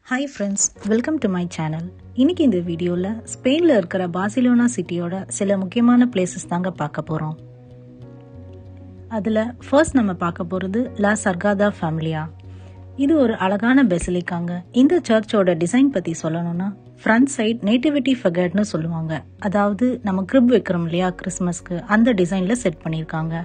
hi friends welcome to my channel இன்னைக்கு இந்த வீடியோவில் ஸ்பெயினில் இருக்கிற பார்சிலோனா சிட்டியோட சில முக்கியமான பிளேசஸ் தாங்க பார்க்க போகிறோம் அதில் ஃபர்ஸ்ட் நம்ம பார்க்க போகிறது லா சர்காதா ஃபேமிலியா இது ஒரு அழகான பெசிலிக்காங்க இந்த சர்ச்சோட டிசைன் பற்றி சொல்லணும்னா ஃப்ரண்ட் சைட் நேட்டிவிட்டி ஃபெகட்னு சொல்லுவாங்க அதாவது நம்ம கிரிப் வைக்கிறோம் இல்லையா கிறிஸ்மஸ்க்கு அந்த டிசைனில் செட் பண்ணியிருக்காங்க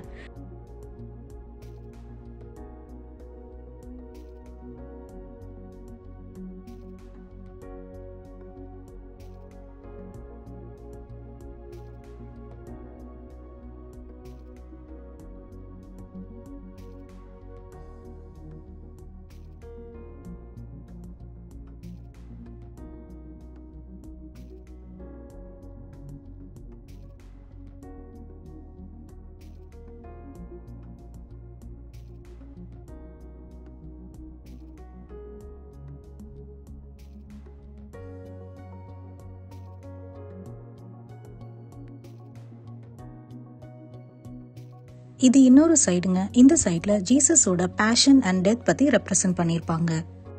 இது இன்னொரு சைடுங்க இந்த சைட்ல ஜீசஸோட பேஷன் அண்ட் டெத் பத்தி ரெப்ரசன்ட் பண்ணியிருப்பாங்க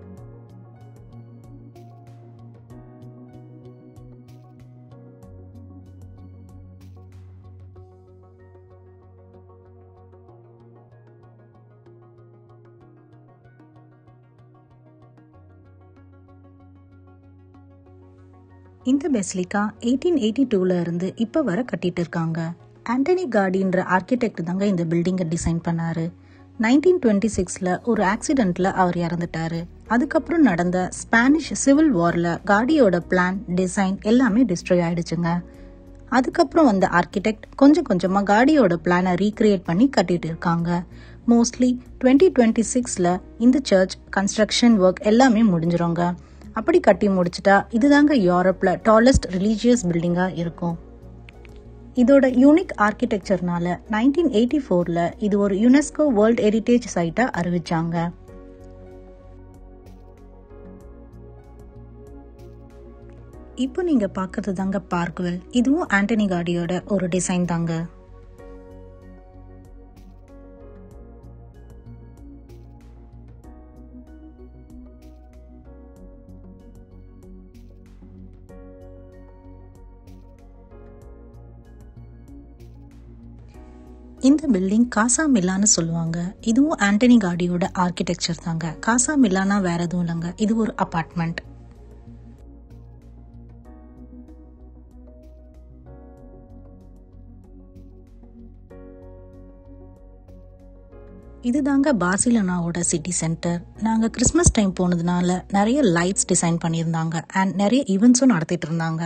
இந்த பெஸ்லிக்கா எயிட்டீன் எயிட்டி டூல இருந்து இப்போ வர கட்டிட்டு இருக்காங்க ஆண்டனி கார்டின்ற ஆர்கிடெக்ட் தாங்க இந்த பில்டிங்கை டிசைன் பண்ணாரு நைன்டீன் டுவெண்ட்டி சிக்ஸில் ஒரு ஆக்சிடெண்ட்டில் அவர் இறந்துட்டாரு அதுக்கப்புறம் நடந்த ஸ்பானிஷ் சிவில் வாரில் காடியோட பிளான் டிசைன் எல்லாமே டிஸ்ட்ராய் ஆயிடுச்சுங்க அதுக்கப்புறம் வந்த ஆர்கிடெக்ட் கொஞ்சம் கொஞ்சமாக காடியோட பிளானை ரீக்ரியேட் பண்ணி கட்டிட்டு இருக்காங்க மோஸ்ட்லி டுவெண்ட்டி டுவெண்ட்டி சிக்ஸில் இந்த சர்ச் கன்ஸ்ட்ரக்ஷன் ஒர்க் எல்லாமே முடிஞ்சிருங்க அப்படி கட்டி முடிச்சிட்டா இதுதாங்க யூரோப்பில் டாலஸ்ட் ரிலீஜியஸ் பில்டிங்காக இருக்கும் இதோட யூனிக் ஆர்கிடெக்சர்னால நைன்டீன் எயிட்டி ஃபோரில் இது ஒரு யுனெஸ்கோ வேர்ல்ட் ஹெரிட்டேஜ் சைட்டாக அறிவிச்சாங்க இப்போ நீங்கள் பார்க்கறது தாங்க பார்க்வெல் இதுவும் ஆண்டனி காடியோட ஒரு டிசைன் தாங்க இந்த பில்டிங் காசா மில்லான்னு சொல்லுவாங்க இதுவும் ஆண்டனி காடியோட ஆர்கிடெக்சர் தாங்க காசா மில்லானா வேற எதுவும் இல்லைங்க இது ஒரு அபார்ட்மெண்ட் இதுதாங்க பார்சிலோனாவோட சிட்டி சென்டர் நாங்கள் கிறிஸ்மஸ் டைம் போனதுனால நிறைய லைட்ஸ் டிசைன் பண்ணியிருந்தாங்க அண்ட் நிறைய ஈவெண்ட்ஸும் நடத்திட்டு இருந்தாங்க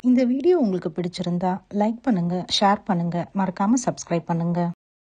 இந்த வீடியோ உங்களுக்கு பிடிச்சிருந்தா லைக் பண்ணுங்க ஷேர் பண்ணுங்க மறக்காம சப்ஸ்கிரைப் பண்ணுங்க